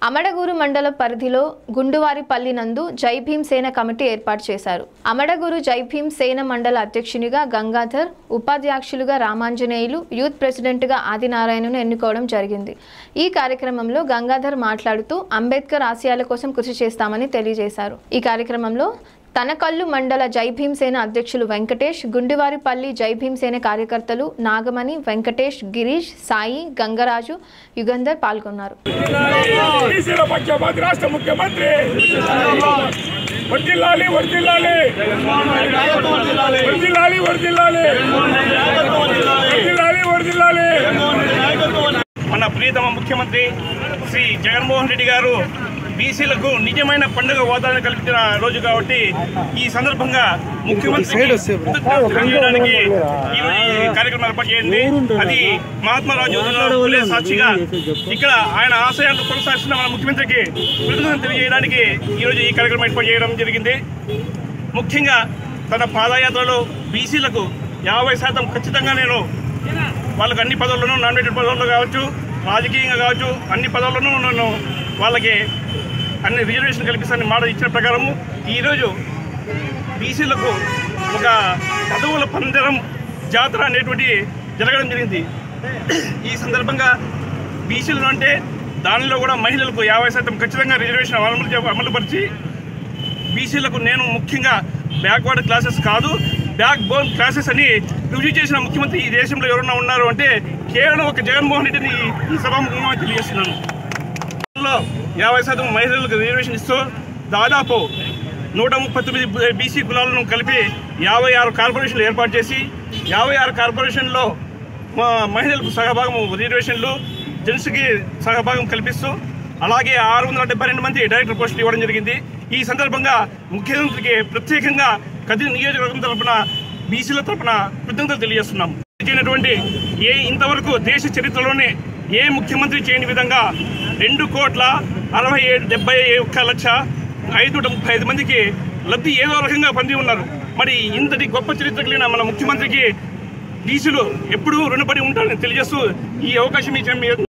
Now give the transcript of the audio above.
అమడగూరు మండల పరిధిలో గుండువారిపల్లి నందు జై భీమ్ సేన కమిటీ ఏర్పాటు చేశారు అమడగూరు జై భీమ్ సేన మండల అధ్యక్షునిగా గంగాధర్ ఉపాధ్యక్షులుగా రామాంజనేయులు యూత్ ప్రెసిడెంట్గా ఆదినారాయణను ఎన్నుకోవడం జరిగింది ఈ కార్యక్రమంలో గంగాధర్ మాట్లాడుతూ అంబేద్కర్ ఆశయాల కోసం కృషి చేస్తామని తెలియజేశారు ఈ కార్యక్రమంలో తనకల్లు మండల జై భీమ్ సేన అధ్యక్షులు వెంకటేష్ గుండివారిపల్లి జై భీమ్ సేన కార్యకర్తలు నాగమణి వెంకటేష్ గిరీష్ సాయి గంగరాజు యుగంధర్ పాల్గొన్నారు బీసీల పక్షపాతి రాష్ట్ర ముఖ్యమంత్రి వర్దిల్లాలి వర్దిల్లాలి వర్దిల్లాలి వర్దిల్లాలి వర్దిల్లాలి వర్దిల్లాలి మన ప్రియతమ ముఖ్యమంత్రి శ్రీ జగన్మోహన్ రెడ్డి గారు బీసీలకు నిజమైన పండుగ వాతావరణం కల్పించిన రోజు కాబట్టి ఈ సందర్భంగా ముఖ్యమంత్రి తెలియజేయడానికి ఈ రోజు ఈ కార్యక్రమం ఏర్పాటు చేయండి అది మహాత్మా రాజు ఫులే సాక్షిగా ఇక్కడ ఆయన ఆశయాలను కొనసాగిస్తున్న మన ముఖ్యమంత్రికి కృతజ్ఞతలు తెలియజేయడానికి ఈ రోజు ఈ కార్యక్రమం ఏర్పాటు చేయడం జరిగింది ముఖ్యంగా తన పాదయాత్రలో బీసీలకు యాభై శాతం ఖచ్చితంగా నేను వాళ్ళకి అన్ని పదవులను నామినేటెడ్ పదవుల్లో కావచ్చు రాజకీయంగా కావచ్చు అన్ని పదవులను నేను వాళ్ళకి అన్ని రిజర్వేషన్ కల్పిస్తానని మాట ఇచ్చిన ప్రకారము ఈరోజు బీసీలకు ఒక పదవుల పందరం జాతర అనేటువంటి జరగడం జరిగింది ఈ సందర్భంగా బీసీలు అంటే దానిలో కూడా మహిళలకు యాభై శాతం ఖచ్చితంగా రిజర్వేషన్ అమలు చే- అమలుపరిచి బీసీలకు నేను ముఖ్యంగా బ్యాక్వర్డ్ క్లాసెస్ కాదు బ్యాక్ బోన్ క్లాసెస్ అని రుజువు చేసిన ముఖ్యమంత్రి ఈ దేశంలో ఎవరన్నా ఉన్నారు అంటే కేవలం ఒక జగన్మోహన్ రెడ్డిని ఈ సభాముఖంగా తెలియజేస్తున్నాను లో యాభై శాతం మహిళలకు రిజర్వేషన్ ఇస్తూ దాదాపు నూట ముప్పై తొమ్మిది బీసీ కులాలను కలిపి యాభై ఆరు కార్పొరేషన్లు ఏర్పాటు చేసి యాభై ఆరు కార్పొరేషన్లో మా మహిళలకు సగభాగం రిజర్వేషన్లు జెంట్స్కి సగభాగం కల్పిస్తూ అలాగే ఆరు వందల డెబ్బై రెండు మంది డైరెక్టర్ పోస్టులు ఇవ్వడం జరిగింది ఈ సందర్భంగా ముఖ్యమంత్రికి ప్రత్యేకంగా కదిరి నియోజకవర్గం తరపున బీసీల తరపున కృతజ్ఞతలు తెలియజేస్తున్నాం చేయనటువంటి ఏ ఇంతవరకు దేశ చరిత్రలోనే ఏ ముఖ్యమంత్రి చేయని విధంగా రెండు కోట్ల అరవై ఏడు డెబ్బై ఒక్క లక్ష ఐదు నూట ముప్పై ఐదు మందికి లబ్ధి ఏదో రకంగా పొంది ఉన్నారు మరి ఇంతటి గొప్ప చరిత్ర కలిగిన మన ముఖ్యమంత్రికి బీసీలు ఎప్పుడూ రుణపడి ఉంటారని తెలియజేస్తూ ఈ అవకాశం ఇచ్చిన మీ